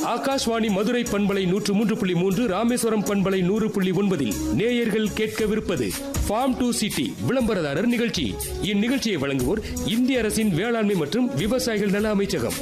ஆகாஷ்வாணி மதுரை பண்பலை நூற்று மூன்று புள்ளி மூன்று ராமேஸ்வரம் பண்பலை நூறு புள்ளி ஒன்பதில் நேயர்கள் கேட்கவிருப்பது ஃபார்ம் டு சிட்டி விளம்பரதாரர் நிகழ்ச்சி இந்நிகழ்ச்சியை வழங்குவோர் இந்திய அரசின் வேளாண்மை மற்றும் விவசாயிகள் நல அமைச்சகம்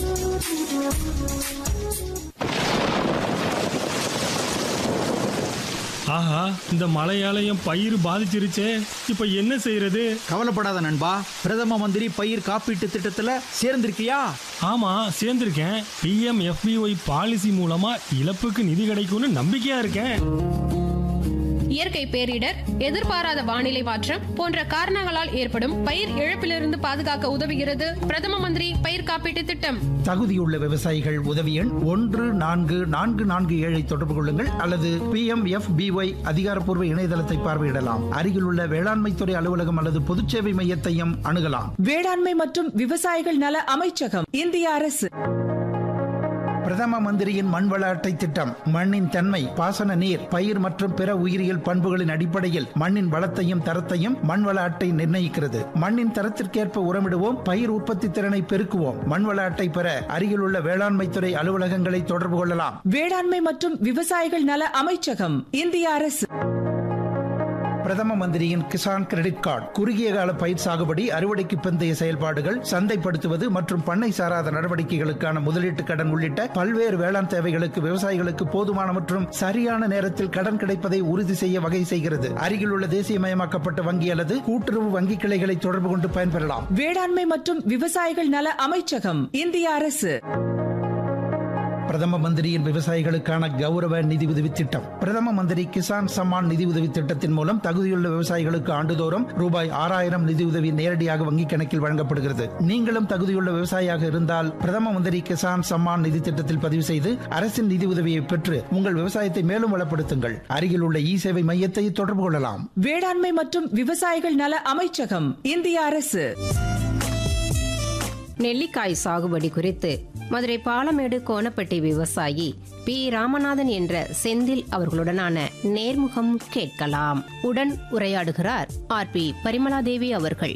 ஆஹா இந்த மழையால என் பயிர் பாதிச்சிருச்சே இப்ப என்ன செய்யறது கவலைப்படாத நண்பா பிரதம மந்திரி பயிர் காப்பீட்டு திட்டத்துல சேர்ந்திருக்கியா ஆமா சேர்ந்திருக்கேன் பிஎம் எஃபிஒய் பாலிசி மூலமா இழப்புக்கு நிதி கிடைக்கும்னு நம்பிக்கையா இருக்கேன் இயற்கை பேரிடர் எதிர்பாராத வானிலை மாற்றம் போன்ற காரணங்களால் ஏற்படும் பயிர் இழப்பிலிருந்து பாதுகாக்க உதவுகிறது பிரதம மந்திரி பயிர் காப்பீட்டு திட்டம் தகுதியுள்ள விவசாயிகள் உதவி எண் ஒன்று நான்கு நான்கு நான்கு ஏழை தொடர்பு கொள்ளுங்கள் அல்லது பி எம் எஃப் பிஒய் அதிகாரப்பூர்வ இணையதளத்தை பார்வையிடலாம் அருகிலுள்ள வேளாண்மைத்துறை அலுவலகம் அல்லது பொதுச்சேவை மையத்தையும் அணுகலாம் வேளாண்மை மற்றும் விவசாயிகள் நல அமைச்சகம் இந்திய அரசு பிரதம மந்திரியின் மண்வள அட்டை திட்டம் மண்ணின் தன்மை பாசன நீர் பயிர் மற்றும் பிற உயிரியல் பண்புகளின் அடிப்படையில் மண்ணின் வளத்தையும் தரத்தையும் மண்வள அட்டை நிர்ணயிக்கிறது மண்ணின் தரத்திற்கேற்ப உரமிடுவோம் பயிர் உற்பத்தி திறனை பெருக்குவோம் மண்வள அட்டை பெற அருகிலுள்ள வேளாண்மைத்துறை அலுவலகங்களை தொடர்பு கொள்ளலாம் வேளாண்மை மற்றும் விவசாயிகள் நல அமைச்சகம் இந்திய அரசு பிரதம மந்திரியின் கிசான் கிரெடிட் கார்டு குறுகிய கால பயிர் சாகுபடி அறுவடைக்கு பிந்தைய செயல்பாடுகள் சந்தைப்படுத்துவது மற்றும் பண்ணை சாராத நடவடிக்கைகளுக்கான முதலீட்டு கடன் உள்ளிட்ட பல்வேறு வேளாண் தேவைகளுக்கு விவசாயிகளுக்கு போதுமான மற்றும் சரியான நேரத்தில் கடன் கிடைப்பதை உறுதி செய்ய வகை செய்கிறது அருகிலுள்ள தேசியமயமாக்கப்பட்ட வங்கி அல்லது கூட்டுறவு வங்கி கிளைகளை தொடர்பு கொண்டு பயன்பெறலாம் வேளாண்மை மற்றும் விவசாயிகள் நல அமைச்சகம் இந்திய அரசு பிரதம மந்திரியின் விவசாயிகளுக்கான கௌரவ நிதி உதவி திட்டம் பிரதம மந்திரி கிசான் சம்மான் நிதி உதவி திட்டத்தின் மூலம் தகுதியுள்ள விவசாயிகளுக்கு ஆண்டுதோறும் ரூபாய் ஆறாயிரம் நிதி உதவி நேரடியாக வங்கிக் கணக்கில் வழங்கப்படுகிறது நீங்களும் தகுதியுள்ள விவசாயியாக இருந்தால் பிரதம மந்திரி கிசான் சம்மான் நிதி திட்டத்தில் பதிவு செய்து அரசின் நிதி உதவியை பெற்று உங்கள் விவசாயத்தை மேலும் வளப்படுத்துங்கள் அருகில் உள்ள இ சேவை மையத்தை தொடர்பு கொள்ளலாம் வேளாண்மை மற்றும் விவசாயிகள் நல அமைச்சகம் இந்திய அரசு நெல்லிக்காய் சாகுபடி குறித்து மதுரை பாலமேடு கோணப்பட்டி விவசாயி பி ராமநாதன் என்ற செந்தில் அவர்களுடனான நேர்முகம் கேட்கலாம் உடன் உரையாடுகிறார் ஆர் பி பரிமலாதேவி அவர்கள்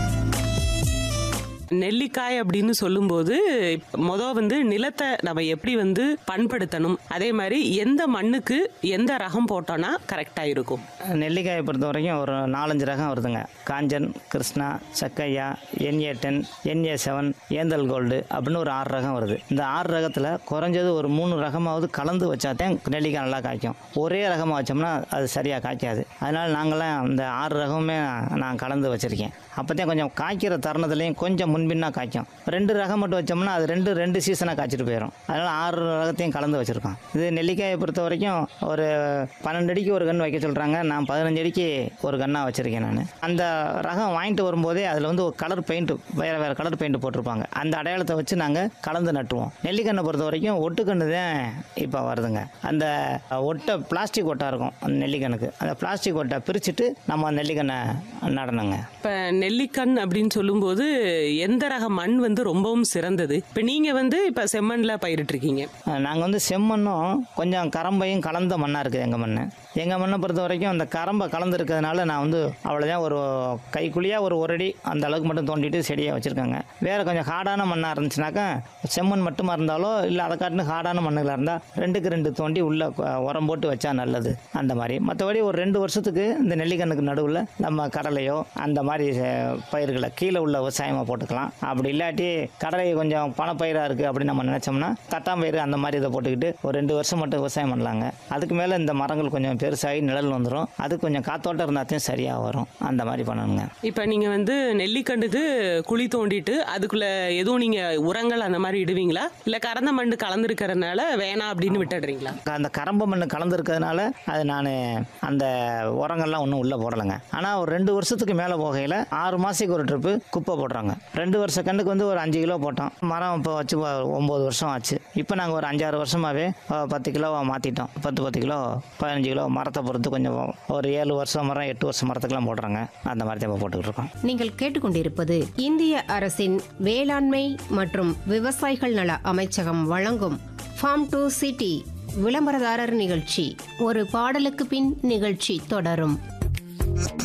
நெல்லிக்காய் அப்படின்னு சொல்லும்போது மொத வந்து நிலத்தை நம்ம எப்படி வந்து பண்படுத்தணும் அதே மாதிரி எந்த மண்ணுக்கு எந்த ரகம் போட்டோம்னா கரெக்டா இருக்கும் நெல்லிக்காயை பொறுத்த வரைக்கும் ஒரு நாலஞ்சு ரகம் வருதுங்க காஞ்சன் கிருஷ்ணா சக்கையா என்ஏ டென் என்ஏ செவன் ஏந்தல் கோல்டு அப்படின்னு ஒரு ஆறு ரகம் வருது இந்த ஆறு ரகத்தில் குறைஞ்சது ஒரு மூணு ரகமாவது கலந்து வச்சாதான் நெல்லிக்காய் நல்லா காய்க்கும் ஒரே ரகமாக வச்சோம்னா அது சரியாக காய்க்காது அதனால் நாங்களாம் இந்த ஆறு ரகமுமே நான் கலந்து வச்சுருக்கேன் அப்போதான் கொஞ்சம் காய்க்கிற தருணத்துலேயும் கொஞ்சம் முன்பின்னா காய்க்கும் ரெண்டு ரகம் மட்டும் வச்சோம்னா அது ரெண்டு ரெண்டு சீசனாக காய்ச்சிட்டு போயிடும் அதனால் ஆறு ரகத்தையும் கலந்து வச்சுருக்கோம் இது நெல்லிக்காயை பொறுத்த வரைக்கும் ஒரு பன்னெண்டு அடிக்கு ஒரு கன்று வைக்க சொல்கிறாங்க நான் பதினஞ்சு அடிக்கு ஒரு கன்னாக வச்சுருக்கேன் நான் அந்த ரகம் வாங்கிட்டு வரும்போதே அதில் வந்து ஒரு கலர் பெயிண்ட் வேறு வேறு கலர் பெயிண்ட் போட்டிருப்பாங்க அந்த அடையாளத்தை வச்சு நாங்கள் கலந்து நட்டுவோம் நெல்லிக்கண்ணை பொறுத்த வரைக்கும் ஒட்டுக்கண்ணு தான் இப்போ வருதுங்க அந்த ஒட்டை பிளாஸ்டிக் ஒட்டா இருக்கும் அந்த நெல்லிக்கண்ணுக்கு அந்த பிளாஸ்டிக் ஒட்டை பிரிச்சுட்டு நம்ம நெல்லிக்கண்ணை நடணுங்க இப்ப நெல்லிக்கண் அப்படின்னு சொல்லும்போது எந்த ரக மண் வந்து ரொம்பவும் சிறந்தது இப்ப நீங்க வந்து இப்ப செம்மண்ல பயிரிட்டு இருக்கீங்க நாங்கள் வந்து செம்மண்ணும் கொஞ்சம் கரம்பையும் கலந்த மண்ணாக இருக்குது எங்கள் மண் எங்கள் மண்ணை பொறுத்த வரைக்கும் அந்த கரம்பை கலந்துருக்கிறதுனால நான் வந்து அவ்வளோதான் ஒரு கைக்குழியாக ஒரு ஒரு அடி அந்த அளவுக்கு மட்டும் தோண்டிட்டு செடியாக வச்சுருக்காங்க வேறு கொஞ்சம் ஹார்டான மண்ணாக இருந்துச்சுனாக்கா செம்மண் மட்டுமா இருந்தாலோ இல்லை அதை காட்டின ஹார்டான மண்ணுகளாக இருந்தால் ரெண்டுக்கு ரெண்டு தோண்டி உள்ளே உரம் போட்டு வச்சா நல்லது அந்த மாதிரி மற்றபடி ஒரு ரெண்டு வருஷத்துக்கு இந்த நெல்லிக்கண்ணுக்கு நடுவில் நம்ம கடலையோ அந்த மாதிரி அஹ், பயிர்களை கீழே உள்ள விவசாயமாக போட்டுக்கலாம் அப்படி இல்லாட்டி கடலை கொஞ்சம் பணப்பயிராக இருக்குது அப்படின்னு நம்ம நினச்சோம்னா தட்டாம்பயிறு அந்த மாதிரி இதை போட்டுக்கிட்டு ஒரு ரெண்டு வருஷம் மட்டும் விவசாயம் பண்ணலாங்க அதுக்கு மேலே இந்த மரங்கள் கொஞ்சம் பெருசாகி நிழல் வந்துடும் அது கொஞ்சம் காத்தோட்டம் இருந்தாத்தையும் சரியாக வரும் அந்த மாதிரி பண்ணணுங்க இப்ப நீங்க வந்து நெல்லிக்கண்டுக்கு குழி தோண்டிட்டு அதுக்குள்ள எதுவும் நீங்க உரங்கள் அந்த மாதிரி இடுவீங்களா இல்ல கறந்த மண் கலந்துருக்கறதுனால வேணாம் அப்படின்னு விட்டுடுறீங்களா அந்த கரம்ப மண் கலந்துருக்கிறதுனால அது நான் அந்த உரங்கள்லாம் ஒன்றும் உள்ளே போடலைங்க ஆனால் ஒரு ரெண்டு வருஷத்துக்கு மேலே போகையில் ஆறு மாதத்துக்கு ஒரு ட்ரிப்பு குப்பை போடுறாங்க ரெண்டு வருஷ கண்டுக்கு வந்து ஒரு அஞ்சு கிலோ போட்டோம் மரம் இப்போ வச்சு ஒ- ஒம்பது வருஷம் ஆச்சு இப்போ நாங்கள் ஒரு அஞ்சாறு வருஷமாகவே பத்து கிலோ மாற்றிட்டோம் பத்து பத்து கிலோ பதினஞ்சு கிலோ மரத்தை பொறுத்து கொஞ்சம் ஒரு ஏழு வருஷம் மரம் எட்டு வருஷம் மரத்துக்குலாம் போடுறாங்க அந்த மாதிரி தான் இப்போ போட்டுக்கிட்டு இருக்கோம் நீங்கள் கேட்டுக்கொண்டிருப்பது இந்திய அரசின் வேளாண்மை மற்றும் விவசாயிகள் நல அமைச்சகம் வழங்கும் ஃபார்ம் டு சிட்டி விளம்பரதாரர் நிகழ்ச்சி ஒரு பாடலுக்கு பின் நிகழ்ச்சி தொடரும்